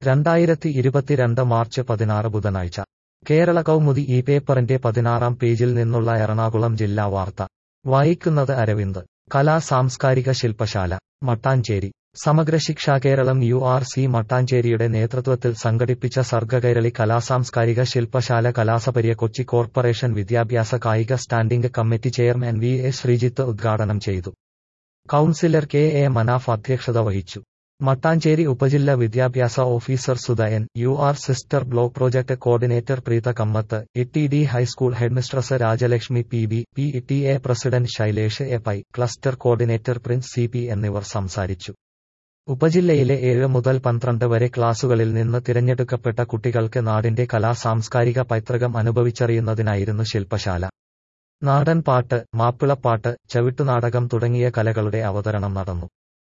രണ്ടായിരത്തി ഇരുപത്തിരണ്ട് മാർച്ച് പതിനാറ് ബുധനാഴ്ച കേരള കൗമുദി ഈ പേപ്പറിന്റെ പതിനാറാം പേജിൽ നിന്നുള്ള എറണാകുളം ജില്ലാ വാർത്ത വായിക്കുന്നത് അരവിന്ദ് കലാ സാംസ്കാരിക ശില്പശാല Mattancherry Samagra Shiksha Keralam U R C മട്ടാഞ്ചേരിയുടെ നേതൃത്വത്തിൽ സംഘടിപ്പിച്ച സർഗകൈരളി കലാസാംസ്കാരിക ശില്പശാല കലാസപര്യ കൊച്ചി കോർപ്പറേഷൻ വിദ്യാഭ്യാസ കായിക standing committee chairman V A Sreejith ഉദ്ഘാടനം ചെയ്തു കൌൺസിലർ കെ എ മനാഫ് അധ്യക്ഷത വഹിച്ചു മട്ടാഞ്ചേരി ഉപജില്ല വിദ്യാഭ്യാസ officer Sudhayan U R sister block project coordinator Preetha Kammath E D high school headmistress Rajalakshmi P B P T A president Shailesh A Pai cluster coordinator Prince C P എന്നിവർ സംസാരിച്ചു ഉപജില്ലയിലെ ഏഴ് മുതൽ പന്ത്രണ്ട് വരെ ക്ലാസുകളിൽ നിന്ന് തിരഞ്ഞെടുക്കപ്പെട്ട കുട്ടികൾക്ക് നാടിന്റെ കലാ സാംസ്കാരിക പൈതൃകം അനുഭവിച്ചറിയുന്നതിനായിരുന്നു ശില്പശാല നാടൻ പാട്ട് മാപ്പിളപ്പാട്ട് ചവിട്ടുനാടകം തുടങ്ങിയ കലകളുടെ അവതരണം നടന്നു